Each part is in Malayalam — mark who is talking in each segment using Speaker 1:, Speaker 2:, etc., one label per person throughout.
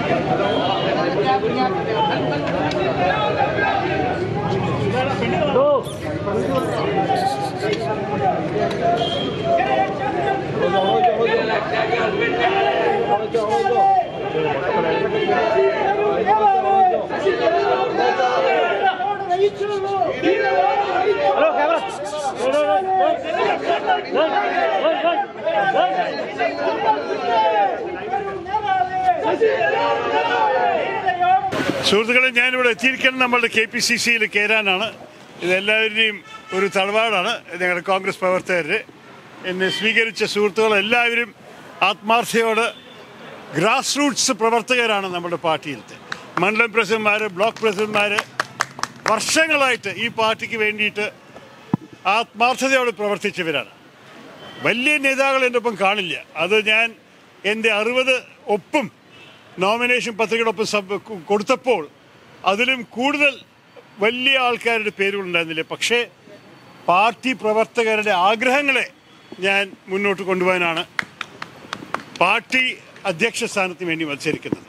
Speaker 1: സുഹൃത്തുക്കളെ ഞാനിവിടെ എത്തിയിരിക്കുന്നത് നമ്മളുടെ കെ പി സി സിയിൽ കയറാനാണ് ഇതെല്ലാവരുടെയും ഒരു തളവാടാണ് ഞങ്ങളുടെ കോൺഗ്രസ് പ്രവർത്തകർ എന്നെ സ്വീകരിച്ച സുഹൃത്തുക്കൾ എല്ലാവരും ആത്മാർത്ഥയോട് ഗ്രാസ് റൂട്ട്സ് പ്രവർത്തകരാണ് നമ്മുടെ പാർട്ടിയിലത്തെ മണ്ഡലം പ്രസിഡന്റ്മാർ ബ്ലോക്ക് പ്രസിഡന്റ്മാർ വർഷങ്ങളായിട്ട് ഈ പാർട്ടിക്ക് വേണ്ടിയിട്ട് ആത്മാർത്ഥതയോടെ പ്രവർത്തിച്ചവരാണ് വലിയ നേതാക്കൾ എൻ്റെ ഒപ്പം കാണില്ല അത് ഞാൻ എൻ്റെ അറുപത് ഒപ്പും നോമിനേഷൻ പത്രികയോടൊപ്പം സബ് കൊ- കൊടുത്തപ്പോൾ അതിലും കൂടുതൽ വലിയ ആൾക്കാരുടെ പേരുകളുണ്ടായിരുന്നില്ല പക്ഷേ പാർട്ടി പ്രവർത്തകരുടെ ആഗ്രഹങ്ങളെ ഞാൻ മുന്നോട്ട് കൊണ്ടുപോകാനാണ് പാർട്ടി അധ്യക്ഷ സ്ഥാനത്തിന് വേണ്ടി മത്സരിക്കുന്നത്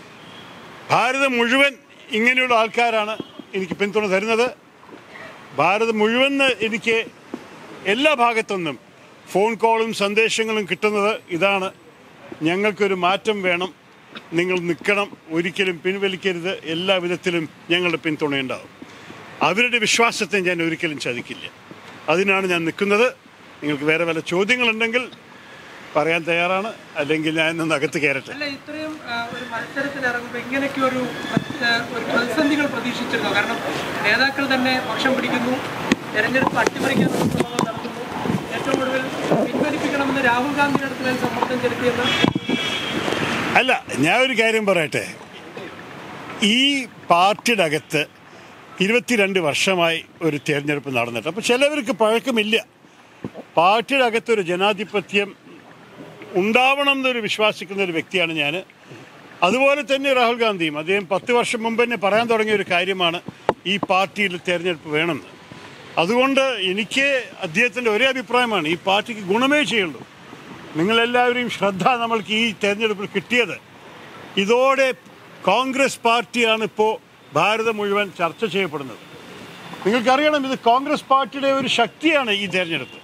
Speaker 1: ഭാരതം മുഴുവൻ ഇങ്ങനെയുള്ള ആൾക്കാരാണ് എനിക്ക് പിന്തുണ തരുന്നത് ഭാരതം മുഴുവൻ എനിക്ക് എല്ലാ ഭാഗത്തുനിന്നും ഫോൺ കോളും സന്ദേശങ്ങളും കിട്ടുന്നത് ഇതാണ് ഞങ്ങൾക്കൊരു മാറ്റം വേണം നിങ്ങൾ നിൽക്കണം ഒരിക്കലും പിൻവലിക്കരുത് എല്ലാ വിധത്തിലും ഞങ്ങളുടെ പിന്തുണയുണ്ടാവും അവരുടെ വിശ്വാസത്തെ ഞാൻ ഒരിക്കലും ചതിക്കില്ല അതിനാണ് ഞാൻ നിൽക്കുന്നത് നിങ്ങൾക്ക് വേറെ വല്ല ചോദ്യങ്ങളുണ്ടെങ്കിൽ പറയാൻ തയ്യാറാണ് അല്ലെങ്കിൽ ഞാൻ ഇന്ന് അകത്ത് കയറട്ടെ
Speaker 2: അല്ല ഇത്രയും ആ, ഒരു മത്സരത്തിൽ ഇറങ്ങുമ്പോൾ ഇങ്ങനെയൊക്കെ ഒരു ആ, ഒരു പ്രതിസന്ധികൾ പ്രതീക്ഷിച്ചിരുന്നു കാരണം നേതാക്കൾ തന്നെ പക്ഷം പിടിക്കുന്നു തെരഞ്ഞെടുപ്പ് അട്ടിമറിക്കാൻ ശ്രമങ്ങൾ നടത്തുന്നു ഏറ്റവും ഒടുവിൽ പിൻവലിപ്പിക്കണമെന്ന് രാഹുൽ ഗാന്ധിയുടെ അടുത്ത് ഞാൻ സമ്മർദ്ദം ചെലുത്തിയെന്ന്
Speaker 1: അല്ല ഞാൻ ഒരു കാര്യം പറയട്ടെ ഈ പാർട്ടിയുടെ അകത്ത് ഇരുപത്തിരണ്ട് വർഷമായി ഒരു തിരഞ്ഞെടുപ്പ് നടന്നിട്ട് അപ്പോൾ ചിലവർക്ക് പഴക്കമില്ല പാർട്ടിയുടെ അകത്തൊരു ജനാധിപത്യം ഉണ്ടാവണം എന്നൊരു വിശ്വസിക്കുന്ന ഒരു വ്യക്തിയാണ് ഞാൻ അതുപോലെ തന്നെ രാഹുൽ ഗാന്ധിയും അദ്ദേഹം പത്ത് വർഷം മുമ്പ് തന്നെ പറയാൻ തുടങ്ങിയ ഒരു കാര്യമാണ് ഈ പാർട്ടിയിൽ തിരഞ്ഞെടുപ്പ് വേണമെന്ന് അതുകൊണ്ട് എനിക്ക് അദ്ദേഹത്തിൻ്റെ ഒരേ അഭിപ്രായമാണ് ഈ പാർട്ടിക്ക് ഗുണമേ ചെയ്യുള്ളൂ നിങ്ങളെല്ലാവരെയും ശ്രദ്ധ നമ്മൾക്ക് ഈ തെരഞ്ഞെടുപ്പിൽ കിട്ടിയത് ഇതോടെ കോൺഗ്രസ് പാർട്ടിയാണ് ഇപ്പോൾ ഭാരതം മുഴുവൻ ചർച്ച ചെയ്യപ്പെടുന്നത് നിങ്ങൾക്കറിയണം ഇത് കോൺഗ്രസ് പാർട്ടിയുടെ ഒരു ശക്തിയാണ് ഈ തെരഞ്ഞെടുപ്പ്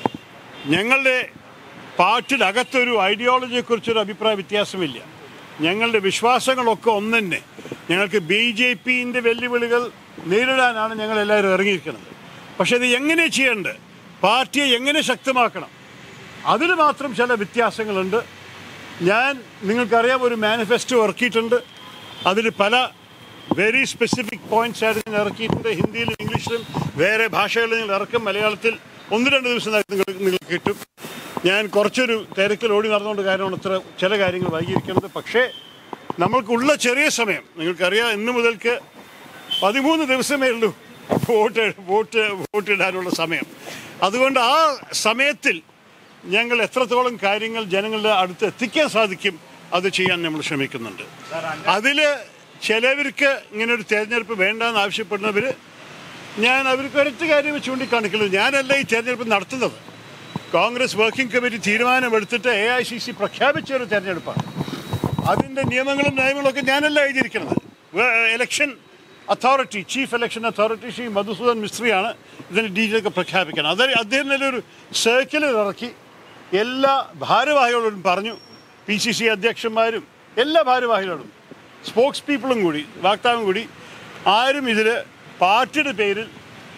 Speaker 1: ഞങ്ങളുടെ പാർട്ടിയുടെ അകത്തൊരു ഐഡിയോളജിയെക്കുറിച്ചൊരു അഭിപ്രായ വ്യത്യാസമില്ല ഞങ്ങളുടെ വിശ്വാസങ്ങളൊക്കെ ഒന്ന് തന്നെ ഞങ്ങൾക്ക് ബി ജെ പിൻ്റെ വെല്ലുവിളികൾ നേരിടാനാണ് ഞങ്ങൾ എല്ലാവരും ഇറങ്ങിയിരിക്കുന്നത് പക്ഷേ ഇത് എങ്ങനെ ചെയ്യേണ്ടത് പാർട്ടിയെ എങ്ങനെ ശക്തമാക്കണം അതിൽ മാത്രം ചില വ്യത്യാസങ്ങളുണ്ട് ഞാൻ നിങ്ങൾക്കറിയാം ഒരു മാനിഫെസ്റ്റോ ഇറക്കിയിട്ടുണ്ട് അതിൽ പല വെരി സ്പെസിഫിക് പോയിന്റ്സ് ആയിട്ട് ഞാൻ ഇറക്കിയിട്ടുണ്ട് ഹിന്ദിയിലും ഇംഗ്ലീഷിലും വേറെ ഭാഷകളിൽ നിങ്ങൾ ഇറക്കും മലയാളത്തിൽ ഒന്ന് രണ്ട് ദിവസം നിങ്ങൾ നിങ്ങൾക്ക് കിട്ടും ഞാൻ കുറച്ചൊരു തിരക്കിൽ ഓടി നടന്നുകൊണ്ട് കാര്യമാണ് ഇത്ര ചില കാര്യങ്ങൾ വൈകിയിരിക്കുന്നത് പക്ഷേ നമ്മൾക്കുള്ള ചെറിയ സമയം നിങ്ങൾക്കറിയാം ഇന്ന് മുതൽക്ക് പതിമൂന്ന് ദിവസമേ ഉള്ളൂ വോട്ട് വോട്ട് വോട്ടിടാനുള്ള സമയം അതുകൊണ്ട് ആ സമയത്തിൽ ഞങ്ങൾ എത്രത്തോളം കാര്യങ്ങൾ ജനങ്ങളുടെ അടുത്ത് എത്തിക്കാൻ സാധിക്കും അത് ചെയ്യാൻ നമ്മൾ ശ്രമിക്കുന്നുണ്ട് അതിൽ ചിലവർക്ക് ഇങ്ങനെ ഒരു തെരഞ്ഞെടുപ്പ് വേണ്ടെന്ന് ആവശ്യപ്പെടുന്നവർ ഞാൻ അവർക്ക് ഒരൊറ്റ കാര്യം ചൂണ്ടിക്കാണിക്കുന്നത് ഞാനല്ല ഈ തെരഞ്ഞെടുപ്പ് നടത്തുന്നത് കോൺഗ്രസ് വർക്കിംഗ് കമ്മിറ്റി തീരുമാനമെടുത്തിട്ട് എ ഐ സി സി പ്രഖ്യാപിച്ച ഒരു തെരഞ്ഞെടുപ്പാണ് അതിൻ്റെ നിയമങ്ങളും നയങ്ങളും ഒക്കെ ഞാനല്ല എഴുതിയിരിക്കുന്നത് election authority chief election authority Shri Madhusudan മിസ്ത്രിയാണ് ഇതിൻ്റെ ഡീറ്റെയിൽ ഒക്കെ പ്രഖ്യാപിക്കണം അത് അദ്ദേഹം തന്നെ ഒരു സർക്കുലർ ഇറക്കി എല്ലാ ഭാരവാഹികളോടും പറഞ്ഞു പി സി സി അധ്യക്ഷന്മാരും എല്ലാ ഭാരവാഹികളോടും സ്പോക്സ് പീപ്പിളും കൂടി വാക്താവും കൂടി ആരും ഇതിൽ പാർട്ടിയുടെ പേരിൽ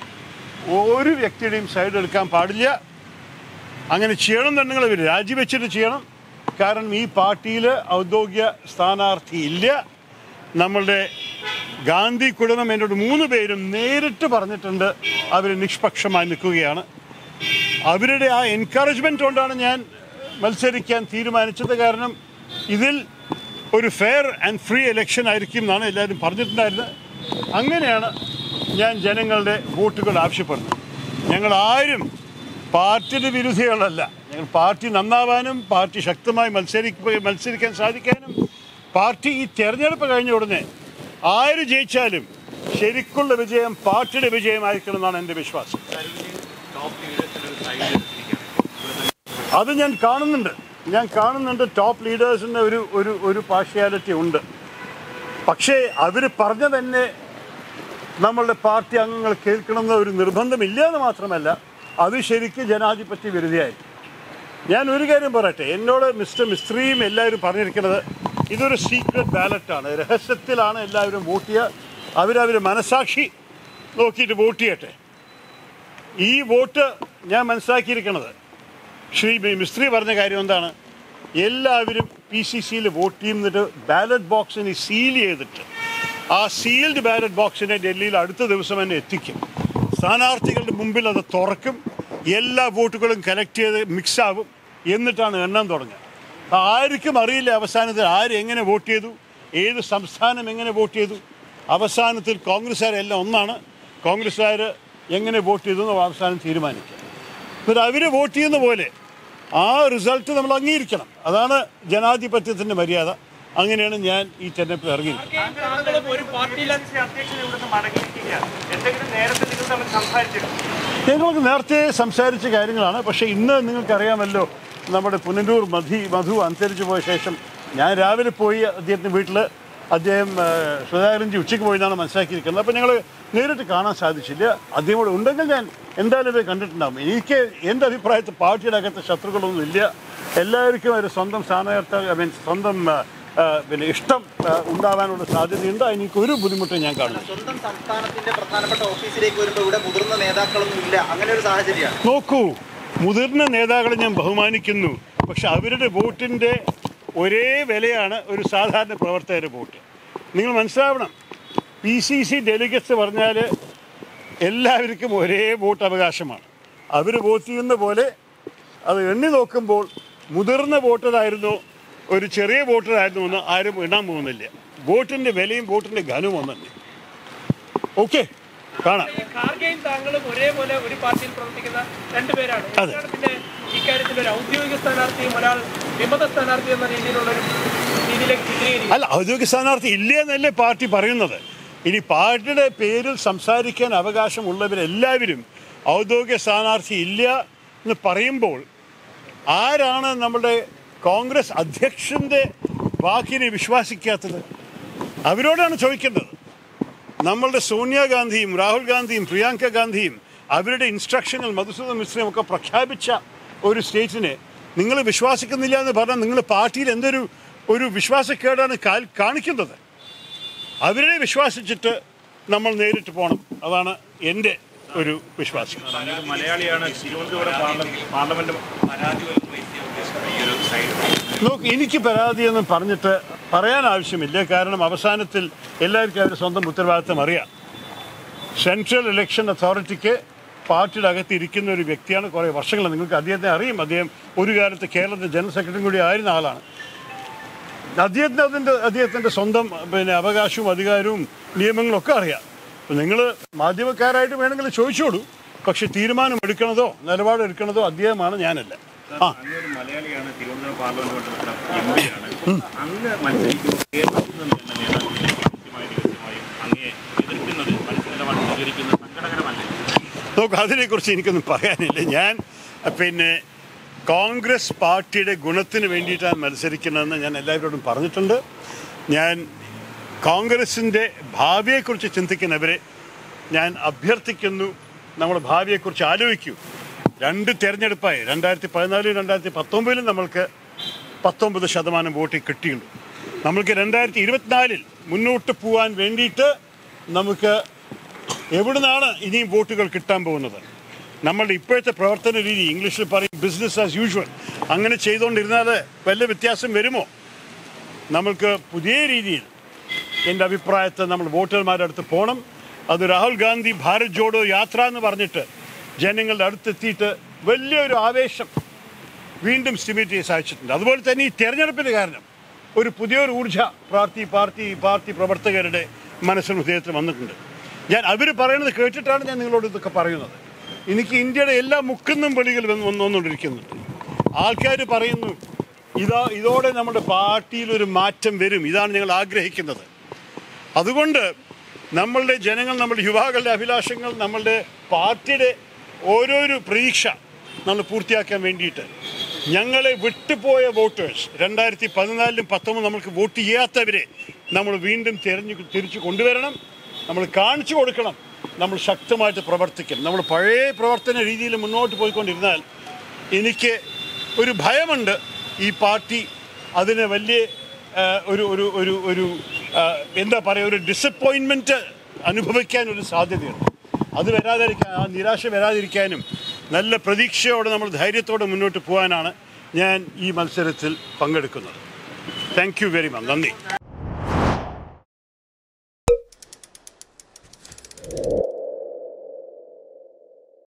Speaker 1: ഒരു വ്യക്തിയുടെയും സൈഡ് എടുക്കാൻ പാടില്ല അങ്ങനെ ചെയ്യണം എന്നുണ്ടെങ്കിൽ അവർ രാജിവെച്ചിട്ട് ചെയ്യണം കാരണം ഈ പാർട്ടിയിൽ ഔദ്യോഗിക സ്ഥാനാർത്ഥി ഇല്ല നമ്മളുടെ ഗാന്ധി കുടുംബം എന്നോട് മൂന്ന് പേരും നേരിട്ട് പറഞ്ഞിട്ടുണ്ട് അവർ നിഷ്പക്ഷമായി നിൽക്കുകയാണ് അവരുടെ ആ എൻകറേജ്മെന്റ് കൊണ്ടാണ് ഞാൻ മത്സരിക്കാൻ തീരുമാനിച്ചത് കാരണം ഇതിൽ ഒരു ഫെയർ ആൻഡ് ഫ്രീ ഇലക്ഷൻ ആയിരിക്കും എന്നാണ് എല്ലാവരും പറഞ്ഞിട്ടുണ്ടായിരുന്നത് അങ്ങനെയാണ് ഞാൻ ജനങ്ങളുടെ വോട്ടുകൾ ആവശ്യപ്പെടുന്നത് ഞങ്ങൾ ആരും പാർട്ടിയുടെ വിരുദ്ധകളല്ല ഞങ്ങൾ പാർട്ടി നന്നാവാനും പാർട്ടി ശക്തമായി മത്സരി മത്സരിക്കാൻ സാധിക്കാനും പാർട്ടി ഈ തെരഞ്ഞെടുപ്പ് കഴിഞ്ഞ ഉടനെ ആര് ജയിച്ചാലും ശരിക്കുള്ള വിജയം പാർട്ടിയുടെ വിജയമായിരിക്കണം എന്നാണ് എൻ്റെ വിശ്വാസം അത് ഞാൻ കാണുന്നുണ്ട് ഞാൻ കാണുന്നുണ്ട് ടോപ്പ് ലീഡേഴ്സിൻ്റെ ഒരു ഒരു ഒരു പാർഷ്യാലിറ്റി ഉണ്ട് പക്ഷേ അവർ പറഞ്ഞ തന്നെ നമ്മളുടെ പാർട്ടി അംഗങ്ങൾ കേൾക്കണമെന്ന ഒരു നിർബന്ധമില്ല എന്ന് മാത്രമല്ല അത് ശരിക്കും ജനാധിപത്യ വിരുദ്ധയായി ഞാൻ ഒരു കാര്യം പറയട്ടെ എന്നോട് മിസ്റ്റർ മിസ്ത്രിയും എല്ലാവരും പറഞ്ഞിരിക്കുന്നത് ഇതൊരു സീക്രട്ട് ബാലറ്റാണ് രഹസ്യത്തിലാണ് എല്ലാവരും വോട്ട് ചെയ്യുക അവരവർ മനസാക്ഷി നോക്കിയിട്ട് വോട്ട് ചെയ്യട്ടെ ഈ വോട്ട് ഞാൻ മനസ്സിലാക്കിയിരിക്കുന്നത് ശ്രീ മി- മിസ്ത്രി പറഞ്ഞ കാര്യം എന്താണ് എല്ലാവരും പി സി സിയിൽ വോട്ട് ചെയ്യുന്നിട്ട് ബാലറ്റ് ബോക്സിനെ സീൽ ചെയ്തിട്ട് ആ സീൽഡ് ബാലറ്റ് ബോക്സിനെ ഡൽഹിയിൽ അടുത്ത ദിവസം തന്നെ എത്തിക്കും സ്ഥാനാർത്ഥികളുടെ മുമ്പിൽ അത് തുറക്കും എല്ലാ വോട്ടുകളും കലക്ട് ചെയ്ത് മിക്സ് ആവും എന്നിട്ടാണ് എണ്ണാൻ തുടങ്ങുക ആർക്കും അറിയില്ല അവസാനത്തിൽ ആര് എങ്ങനെ വോട്ട് ചെയ്തു ഏത് സംസ്ഥാനം എങ്ങനെ വോട്ട് ചെയ്തു അവസാനത്തിൽ കോൺഗ്രസ്സുകാരെല്ലാം ഒന്നാണ് കോൺഗ്രസ്സുകാർ എങ്ങനെ വോട്ട് ചെയ്തു എന്ന് അവസാനം തീരുമാനിക്കുക എന്നിട്ട് അവർ വോട്ട് ചെയ്യുന്ന പോലെ ആ റിസൾട്ട് നമ്മൾ അംഗീകരിക്കണം അതാണ് ജനാധിപത്യത്തിൻ്റെ മര്യാദ അങ്ങനെയാണ് ഞാൻ ഈ തെരഞ്ഞെടുപ്പിൽ ഇറങ്ങിയിരിക്കുന്നത്
Speaker 2: താങ്കളും ഒരു പാർട്ടിയിലെ
Speaker 3: അധ്യക്ഷൻ ഇവിടുന്ന് മടങ്ങിയിരിക്കുകയാണ് എന്തെങ്കിലും നേരത്തെ നിങ്ങൾ തമ്മിൽ സംസാരിച്ചിരുന്നു
Speaker 1: ഞങ്ങൾക്ക് നേരത്തെ സംസാരിച്ച കാര്യങ്ങളാണ് പക്ഷേ ഇന്ന് നിങ്ങൾക്കറിയാമല്ലോ നമ്മുടെ പുനലൂർ മധി മധു അന്തരിച്ചു പോയ ശേഷം ഞാൻ രാവിലെ പോയി അദ്ദേഹത്തിൻ്റെ വീട്ടിൽ അദ്ദേഹം സുധാകരൻജി ഉച്ചയ്ക്ക് പോയെന്നാണ് മനസ്സിലാക്കിയിരിക്കുന്നത് അപ്പോൾ ഞങ്ങൾ നേരിട്ട് കാണാൻ സാധിച്ചില്ല അദ്ദേഹം കൂടെ ഉണ്ടെങ്കിൽ ഞാൻ എന്തായാലും ഇത് കണ്ടിട്ടുണ്ടാകും എനിക്ക് എൻ്റെ അഭിപ്രായത്തിൽ പാർട്ടിയുടെ അകത്ത് ശത്രുക്കളൊന്നും ഇല്ല എല്ലാവർക്കും ഒരു സ്വന്തം സ്ഥാനാർത്ഥി ഐ മീൻ സ്വന്തം ആ, ആ, പിന്നെ ഇഷ്ടം ആ, ഉണ്ടാവാനുള്ള സാധ്യതയുണ്ട് എനിക്ക് ഒരു ബുദ്ധിമുട്ടും ഞാൻ കാണുന്നു
Speaker 4: സ്വന്തം സംസ്ഥാനത്തിന്റെ പ്രധാനപ്പെട്ട ഓഫീസിലേക്ക് വരുമ്പോൾ ഇവിടെ മുതിർന്ന നേതാക്കളൊന്നും ഇല്ല അങ്ങനെ ഒരു സാഹചര്യമാണ്
Speaker 1: നോക്കൂ മുതിർന്ന നേതാക്കളെ ഞാൻ ബഹുമാനിക്കുന്നു പക്ഷെ അവരുടെ വോട്ടിൻ്റെ ഒരേ വിലയാണ് ഒരു സാധാരണ പ്രവർത്തകരുടെ വോട്ട് നിങ്ങൾ മനസ്സിലാവണം പി സി സി ഡെലിഗറ്റ്സ് പറഞ്ഞാൽ എല്ലാവർക്കും ഒരേ വോട്ട് അവകാശമാണ് അവർ വോട്ട് ചെയ്യുന്ന പോലെ അത് എണ്ണി നോക്കുമ്പോൾ മുതിർന്ന വോട്ടറായിരുന്നു ഒരു ചെറിയ വോട്ടറായിരുന്നു എന്ന് ആരും എണ്ണാൻ പോകുന്നില്ല വോട്ടിൻ്റെ വിലയും വോട്ടിൻ്റെ ഘനവും ഒന്നല്ലേ ഓക്കെ കാണാം
Speaker 2: ഈ ഖാർഗെയും താങ്കളും ഒരേപോലെ ഒരു പാർട്ടിയിൽ പ്രവർത്തിക്കുന്ന രണ്ടുപേരാണ്
Speaker 1: അതെ.
Speaker 2: എന്താണ് പിന്നെ ഇക്കാര്യത്തിൽ ഒരു ഔദ്യോഗിക സ്ഥാനാർത്ഥിയും ഒരാൾ വിമത സ്ഥാനാർത്ഥി എന്ന രീതിയിലുള്ള ഒരു രീതിയിലേക്ക് ചിത്രീകരിക്കും
Speaker 1: അല്ല ഔദ്യോഗിക സ്ഥാനാർത്ഥി ഇല്ല എന്നല്ലേ പാർട്ടി പറയുന്നത് ഇനി പാർട്ടിയുടെ പേരിൽ സംസാരിക്കാൻ അവകാശമുള്ളവരെല്ലാവരും ഔദ്യോഗിക സ്ഥാനാർത്ഥി ഇല്ല എന്ന് പറയുമ്പോൾ ആരാണ് നമ്മുടെ കോൺഗ്രസ് അധ്യക്ഷൻ്റെ വാക്കിനെ വിശ്വസിക്കാത്തത് അവരോടാണ് ചോദിക്കേണ്ടത് നമ്മളുടെ സോണിയാഗാന്ധിയും രാഹുൽ ഗാന്ധിയും പ്രിയാങ്ക ഗാന്ധിയും അവരുടെ ഇൻസ്ട്രക്ഷനിൽ മധുസൂദൻ മിശ്രയും ഒക്കെ പ്രഖ്യാപിച്ച ഒരു സ്റ്റേറ്റിനെ നിങ്ങൾ വിശ്വസിക്കുന്നില്ല എന്ന് പറഞ്ഞാൽ നിങ്ങൾ പാർട്ടിയിൽ എന്തൊരു ഒരു വിശ്വാസക്കേടാണ് കാൽ- കാണിക്കുന്നത് അവരെ വിശ്വസിച്ചിട്ട് നമ്മൾ നേരിട്ട് പോകണം അതാണ് എൻ്റെ ഒരു വിശ്വാസം
Speaker 3: അങ്ങ് മലയാളിയാണ് തിരുവനന്തപുരം പാർലമെന്റ് പാർലമെന്റ് പരാതി ഈ ഒരു സൈഡ്
Speaker 1: നോക്ക് എനിക്ക് പരാതിയൊന്നും പറഞ്ഞിട്ട് പറയാൻ ആവശ്യമില്ല കാരണം അവസാനത്തിൽ എല്ലാവർക്കും അവരുടെ സ്വന്തം ഉത്തരവാദിത്തം അറിയാം സെൻട്രൽ ഇലക്ഷൻ അതോറിറ്റിക്ക് പാർട്ടിയുടെ അകത്ത് ഇരിക്കുന്ന ഒരു വ്യക്തിയാണ് കുറേ വർഷങ്ങൾ നിങ്ങൾക്ക് അദ്ദേഹത്തെ അറിയും അദ്ദേഹം ഒരു കാലത്ത് കേരളത്തിൻ്റെ ജനറൽ സെക്രട്ടറി കൂടി ആയിരുന്ന ആളാണ് അദ്ദേഹത്തിന് അതിൻ്റെ അദ്ദേഹത്തിൻ്റെ സ്വന്തം പിന്നെ അവകാശവും അധികാരവും നിയമങ്ങളും ഒക്കെ അറിയാം അപ്പം നിങ്ങൾ മാധ്യമക്കാരായിട്ട് വേണമെങ്കിൽ ചോദിച്ചോളൂ പക്ഷെ തീരുമാനം എടുക്കണതോ നിലപാട് എടുക്കണതോ അദ്ദേഹമാണ് ഞാനല്ല ആ
Speaker 3: അങ്ങ് ഒരു മലയാളിയാണ് തിരുവനന്തപുരം പാർലമെന്റ് മണ്ഡലത്തിലെ എം പി ആണ് അങ്ങ് മത്സരിക്കുമ്പോൾ കേരളത്തിൽ നിന്ന് തന്നെ നേതാക്കളെ കൃത്യമായും രഹസ്യമായും അങ്ങേ എതിർക്കുന്നത് മത്സരനിലപാട് സ്വീകരിക്കുന്നത് സങ്കടകരമല്ലേ
Speaker 1: നോക്ക് അതിനെക്കുറിച്ച് എനിക്കൊന്നും പറയാനില്ല ഞാൻ പിന്നെ കോൺഗ്രസ് പാർട്ടിയുടെ ഗുണത്തിന് വേണ്ടിയിട്ടാണ് മത്സരിക്കുന്നതെന്ന് ഞാൻ എല്ലാവരോടും പറഞ്ഞിട്ടുണ്ട് ഞാൻ കോൺഗ്രസിൻ്റെ ഭാവിയെക്കുറിച്ച് ചിന്തിക്കുന്നവരെ ഞാൻ അഭ്യർത്ഥിക്കുന്നു നമ്മുടെ ഭാവിയെക്കുറിച്ച് ആലോചിക്കൂ രണ്ട് തിരഞ്ഞെടുപ്പായി രണ്ടായിരത്തി പതിനാലിലും രണ്ടായിരത്തി പത്തൊമ്പതിലും നമ്മൾക്ക് പത്തൊമ്പത് ശതമാനം വോട്ട് കിട്ടിയുള്ളൂ നമ്മൾക്ക് രണ്ടായിരത്തി ഇരുപത്തിനാലിൽ മുന്നോട്ട് പോകാൻ വേണ്ടിയിട്ട് നമുക്ക് എവിടുന്നാണ് ഇനിയും വോട്ടുകൾ കിട്ടാൻ പോകുന്നത് നമ്മളുടെ ഇപ്പോഴത്തെ പ്രവർത്തന രീതി ഇംഗ്ലീഷിൽ പറയും ബിസിനസ് ആസ് യൂഷ്വൽ അങ്ങനെ ചെയ്തുകൊണ്ടിരുന്നാൽ വല്ല വ്യത്യാസം വരുമോ നമ്മൾക്ക് പുതിയ രീതിയിൽ എൻ്റെ അഭിപ്രായത്തിൽ നമ്മൾ വോട്ടർമാരുടെ അടുത്ത് പോകണം അത് രാഹുൽ ഗാന്ധി ഭാരത് ജോഡോ യാത്ര എന്ന് പറഞ്ഞിട്ട് ജനങ്ങളുടെ അടുത്തെത്തിയിട്ട് വലിയൊരു ആവേശം വീണ്ടും സ്റ്റിമേറ്റ് ചെയ്ത് സാധിച്ചിട്ടുണ്ട് അതുപോലെ തന്നെ ഈ തെരഞ്ഞെടുപ്പിൻ്റെ കാരണം ഒരു പുതിയൊരു ഊർജ പാർട്ടി പാർട്ടി പാർട്ടി പ്രവർത്തകരുടെ മനസ്സിലും ഹൃദയത്തിൽ വന്നിട്ടുണ്ട് ഞാൻ അവർ പറയുന്നത് കേട്ടിട്ടാണ് ഞാൻ നിങ്ങളോട് ഇതൊക്കെ പറയുന്നത് എനിക്ക് ഇന്ത്യയുടെ എല്ലാ മുക്കുന്നും വെളികൾ വന്ന് വന്ന് വന്നുകൊണ്ടിരിക്കുന്നുണ്ട് ആൾക്കാർ പറയുന്നു ഇതാ ഇതോടെ നമ്മുടെ പാർട്ടിയിൽ ഒരു മാറ്റം വരും ഇതാണ് ഞങ്ങൾ ആഗ്രഹിക്കുന്നത് അതുകൊണ്ട് നമ്മളുടെ ജനങ്ങൾ നമ്മുടെ യുവാക്കളുടെ അഭിലാഷങ്ങൾ നമ്മളുടെ പാർട്ടിയുടെ ഓരോരോ പ്രതീക്ഷ നമ്മൾ പൂർത്തിയാക്കാൻ വേണ്ടിയിട്ട് ഞങ്ങളെ വിട്ടുപോയ വോട്ടേഴ്സ് രണ്ടായിരത്തി പതിനാലിലും പത്തൊമ്പത് നമ്മൾക്ക് വോട്ട് ചെയ്യാത്തവരെ നമ്മൾ വീണ്ടും തിരഞ്ഞു തിരിച്ചു കൊണ്ടുവരണം നമ്മൾ കാണിച്ചു കൊടുക്കണം നമ്മൾ ശക്തമായിട്ട് പ്രവർത്തിക്കും നമ്മൾ പഴയ പ്രവർത്തന രീതിയിൽ മുന്നോട്ട് പോയിക്കൊണ്ടിരുന്നാൽ എനിക്ക് ഒരു ഭയമുണ്ട് ഈ പാർട്ടി അതിന് വലിയ ആ, ഒരു ഒരു ഒരു ഒരു ആ, എന്താ പറയുക ഒരു ഡിസപ്പോയിൻമെൻറ്റ് അനുഭവിക്കാൻ ഒരു സാധ്യതയുണ്ട് അത് വരാതിരിക്കാൻ ആ നിരാശ വരാതിരിക്കാനും നല്ല പ്രതീക്ഷയോടെ നമ്മൾ ധൈര്യത്തോടെ മുന്നോട്ട് പോകാനാണ് ഞാൻ ഈ മത്സരത്തിൽ പങ്കെടുക്കുന്നത് താങ്ക് യു വെരി മച്ച് നന്ദി